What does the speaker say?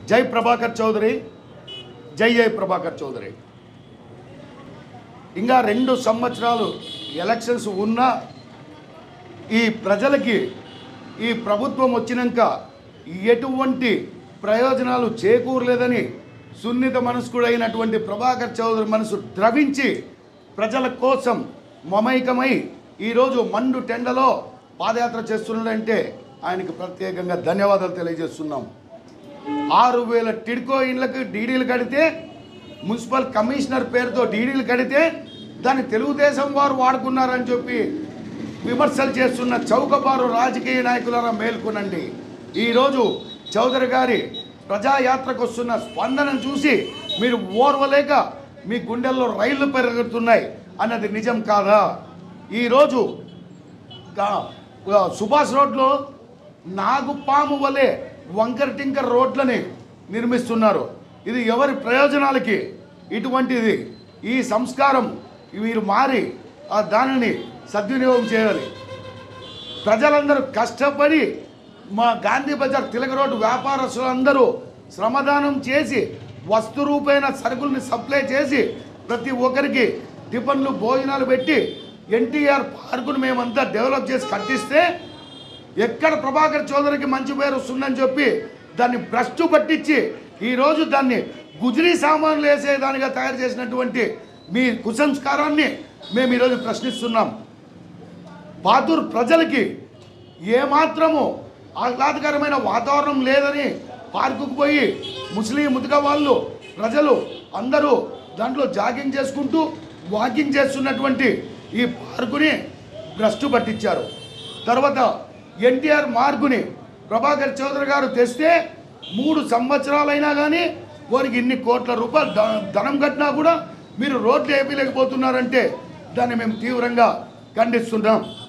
జై ప్రభాకర్ చౌదరి జై జై ప్రభాకర్ చౌదరి ఇంకా రెండు సంవత్సరాలు ఎలక్షన్స్ ఉన్నా ఈ ప్రజలకి ఈ ప్రభుత్వం వచ్చినాక ఎటువంటి ప్రయోజనాలు చేకూరలేదని సున్నిత మనస్కుడైనటువంటి ప్రభాకర్ చౌదరి మనసు ద్రవించి ప్రజల కోసం మమైకమై ఈరోజు మండు టెండలో పాదయాత్ర చేస్తున్నాడంటే ఆయనకి ప్రత్యేకంగా ధన్యవాదాలు తెలియజేస్తున్నాం ఆరు వేల టిడ్కో ఇండ్లకు డీడీలు కడితే మున్సిపల్ కమిషనర్ పేరుతో డీడీలు కడితే దాన్ని తెలుగుదేశం వారు వాడుకున్నారని చెప్పి విమర్శలు చేస్తున్న చౌకబారు రాజకీయ నాయకులారా మేల్కొనండి ఈరోజు చౌదరి గారి ప్రజాయాత్రకు వస్తున్న స్పందనను చూసి మీరు ఓర్వలేక మీ గుండెల్లో రైళ్లు పెరుగుతున్నాయి అన్నది నిజం కాదా ఈరోజు గా- గా సుభాష్ రోడ్లో నాగుపాము వలె వంకర టింకర్ రోడ్లని నిర్మిస్తున్నారు ఇది ఎవరి ప్రయోజనాలకి ఇటువంటిది ఈ సంస్కారం వీరు మారి ఆ దానిని సద్వినియోగం చేయాలి ప్రజలందరూ కష్టపడి మా గాంధీ బజార్ తిలక రోడ్డు వ్యాపారస్తులందరూ శ్రమదానం చేసి వస్తు రూపైన సరుకుల్ని సప్లై చేసి ప్రతి ఒక్కరికి టిఫన్లు భోజనాలు పెట్టి ఎన్టీఆర్ పార్కును మేమంతా డెవలప్ చేసి కట్టిస్తే ఎక్కడ ప్రభాకర్ చౌదరికి మంచి పేరు వస్తుందని చెప్పి దాన్ని భ్రష్టు పట్టించి ఈరోజు దాన్ని గుజరీ సామాన్లు వేసేదానిగా తయారు చేసినటువంటి మీ కుసంస్కారాన్ని మేము ఈరోజు ప్రశ్నిస్తున్నాం పాతూరు ప్రజలకి ఏమాత్రము ఆహ్లాదకరమైన వాతావరణం లేదని పార్కుకు పోయి ముస్లిం ముతక వాళ్ళు ప్రజలు అందరూ దాంట్లో జాగింగ్ చేసుకుంటూ వాకింగ్ చేస్తున్నటువంటి ఈ పార్కుని భ్రష్టు పట్టించారు తర్వాత ఎన్టీఆర్ మార్గుని ప్రభాకర్ చౌదరి గారు తెస్తే మూడు సంవత్సరాలైనా కానీ వారికి ఇన్ని కోట్ల రూపాయలు ధ- ధనం కట్టినా కూడా మీరు రోడ్లు వేయలేకపోతున్నారంటే దాన్ని మేము తీవ్రంగా ఖండిస్తున్నాం